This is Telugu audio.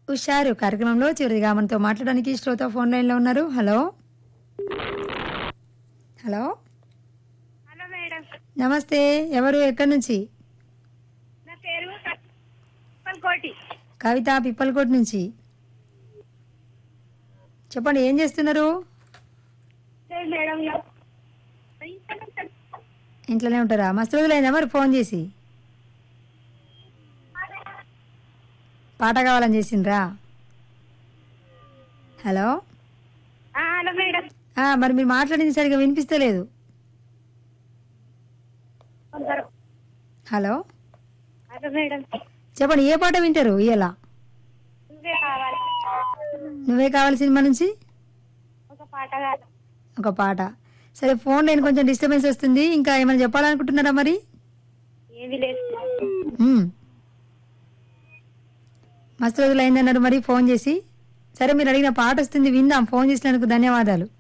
ఉషారు కార్యక్రమంలో చివరిగా మనతో మాట్లాడడానికి శ్రోత ఫోన్ లైన్లో ఉన్నారు హలో హలో హలో మేడం నమస్తే ఎవరు ఎక్కడి నుంచి నా పేరు కోటి కవిత పిప్పలకోట్ నుంచి చెప్పండి ఏం చేస్తున్నారు మేడం ఇంట్లోనే ఉంటారా మస్తు రోజులైందా మరి ఫోన్ చేసి పాట కావాలని చేసిండ్రా హలో హలో మేడం ఆ, మరి మీరు మాట్లాడింది సరిగా వినిపిస్తలేదు హలో హలో మేడం చెప్పండి ఏ పాట వింటారు ఇయ్యాల నువ్వే కావాలి నువ్వే కావాలి సినిమా నుంచి ఒక పాట కాదు ఒక పాట సరే ఫోన్ నేను కొంచెం డిస్టర్బెన్స్ వస్తుంది ఇంకా ఏమైనా చెప్పాలనుకుంటున్నారా మరి ఏది లేదు మ్మ్. మస్తు రోజులు అయిందన్నారు మరి ఫోన్ చేసి సరే మీరు అడిగిన పాట వస్తుంది విందాం ఫోన్ చేసినందుకు ధన్యవాదాలు